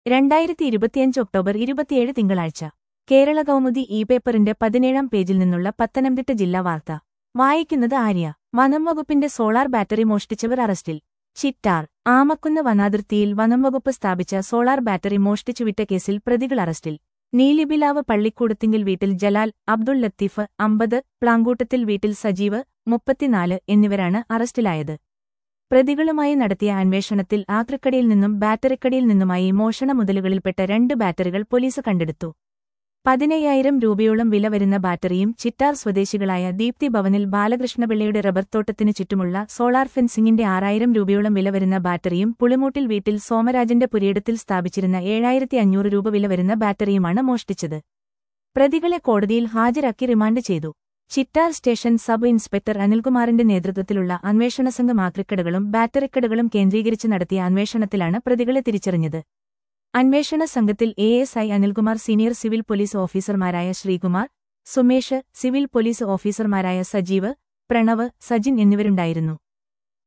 രണ്ടായിരത്തി ഇരുപത്തിയഞ്ച് ഒക്ടോബർ ഇരുപത്തിയേഴ് തിങ്കളാഴ്ച കേരള കൗമുദി ഇ പേപ്പറിന്റെ പതിനേഴാം പേജിൽ നിന്നുള്ള പത്തനംതിട്ട ജില്ലാ വാർത്ത വായിക്കുന്നത് ആര്യ വനം വകുപ്പിന്റെ സോളാർ ബാറ്ററി മോഷ്ടിച്ചവർ അറസ്റ്റിൽ ചിറ്റാർ ആമക്കുന്ന് വനാതിർത്തിയിൽ വനം വകുപ്പ് സ്ഥാപിച്ച സോളാർ ബാറ്ററി മോഷ്ടിച്ചുവിട്ട കേസിൽ പ്രതികൾ അറസ്റ്റിൽ നീലിബിലാവ് പള്ളിക്കൂടത്തിങ്കിൽ വീട്ടിൽ ജലാൽ അബ്ദുൾ ലത്തീഫ് അമ്പത് പ്ലാങ്കൂട്ടത്തിൽ വീട്ടിൽ സജീവ് മുപ്പത്തിനാല് എന്നിവരാണ് അറസ്റ്റിലായത് പ്രതികളുമായി നടത്തിയ അന്വേഷണത്തിൽ ആക്രിക്കടയിൽ നിന്നും ബാറ്ററിക്കടയിൽ നിന്നുമായി മോഷണ മുതലുകളിൽപ്പെട്ട രണ്ട് ബാറ്ററികൾ പോലീസ് കണ്ടെടുത്തു പതിനയ്യായിരം രൂപയോളം വില വരുന്ന ബാറ്ററിയും ചിറ്റാർ സ്വദേശികളായ ദീപ്തി ഭവനിൽ ബാലകൃഷ്ണപിള്ളയുടെ റബ്ബർ തോട്ടത്തിനു ചുറ്റുമുള്ള സോളാർ ഫെൻസിംഗിന്റെ ആറായിരം രൂപയോളം വില വരുന്ന ബാറ്ററിയും പുളിമൂട്ടിൽ വീട്ടിൽ സോമരാജന്റെ പുരയിടത്തിൽ സ്ഥാപിച്ചിരുന്ന ഏഴായിരത്തി അഞ്ഞൂറ് രൂപ വില വരുന്ന ബാറ്ററിയുമാണ് മോഷ്ടിച്ചത് പ്രതികളെ കോടതിയിൽ ഹാജരാക്കി റിമാൻഡ് ചെയ്തു ചിറ്റാർ സ്റ്റേഷൻ സബ് ഇൻസ്പെക്ടർ അനിൽകുമാറിന്റെ നേതൃത്വത്തിലുള്ള അന്വേഷണ സംഘം ആക്രിക്കടകളും ബാറ്ററിക്കടകളും കേന്ദ്രീകരിച്ച് നടത്തിയ അന്വേഷണത്തിലാണ് പ്രതികളെ തിരിച്ചറിഞ്ഞത് അന്വേഷണ സംഘത്തിൽ A S I Anilkumar senior civil police ഓഫീസർമാരായ ശ്രീകുമാർ സുമേഷ് സിവിൽ പോലീസ് ഓഫീസർമാരായ സജീവ് പ്രണവ് സജിൻ എന്നിവരുണ്ടായിരുന്നു